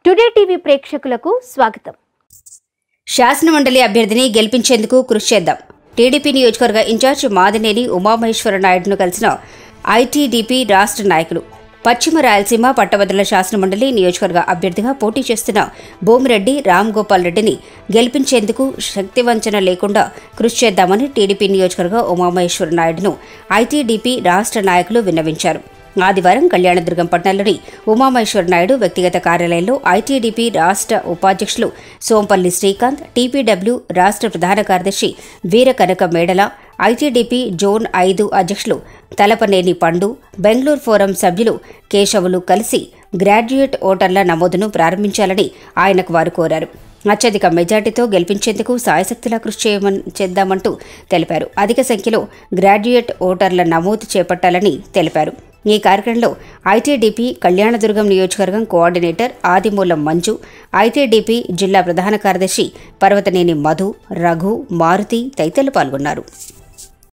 today TV ప్రేక్షకులకు స్వాగతం శాసనమండలి అభ్యర్థిని గెలిపించేందుకు కృషి చేద్దాం టీడీపీ నియోజకవర్గ ఇన్ఛార్జ్ మాదినేని ఉమామహేశ్వర నాయుడును కలిసిన ఐటీడీపీ రాష్ట్ర నాయకులు పశ్చిమ రాయలసీమ పట్టభద్రుల శాసనమండలి నియోజకవర్గ అభ్యర్థిగా పోటీ చేస్తున్న భూమిరెడ్డి రామ్ గోపాల్ రెడ్డిని గెలిపించేందుకు శక్తివంచన లేకుండా కృషి చేద్దామని టీడీపీ నియోజకవర్గ ఉమామహేశ్వర నాయుడును ఐటీడీపీ రాష్ట్ర నాయకులు విన్నవించారు ఆదివారం కళ్యాణదుర్గం పట్టణంలోని ఉమామహేశ్వర నాయుడు వ్యక్తిగత కార్యాలయంలో ఐటీడీపీ రాష్ట్ర ఉపాధ్యక్షులు సోంపల్లి శ్రీకాంత్ టీపీడబ్ల్యూ రాష్ట్ర ప్రధాన కార్యదర్శి వీరకనక మేడల ఐటీడీపీ జోన్ ఐదు అధ్యక్షులు తలపనేని పండు బెంగళూరు ఫోరం సభ్యులు కేశవులు కలిసి గ్రాడ్యుయేట్ ఓటర్ల నమోదును ప్రారంభించాలని ఆయనకు వారు కోరారు అత్యధిక మెజార్టీతో గెలిపించేందుకు సాయశక్తిలా కృషి చేయమని చేద్దామంటూ తెలిపారు అధిక సంఖ్యలో గ్రాడ్యుయేట్ ఓటర్ల నమోదు చేపట్టాలని తెలిపారు ఈ కార్యక్రమంలో ఐటీడీపీ కళ్యాణదుర్గం నియోజకవర్గం కోఆర్డినేటర్ ఆదిమూలం మంజు ఐటీడీపీ జిల్లా ప్రధాన కార్యదర్శి పర్వతనేని మధు రఘు మారుతి తదితరులు పాల్గొన్నారు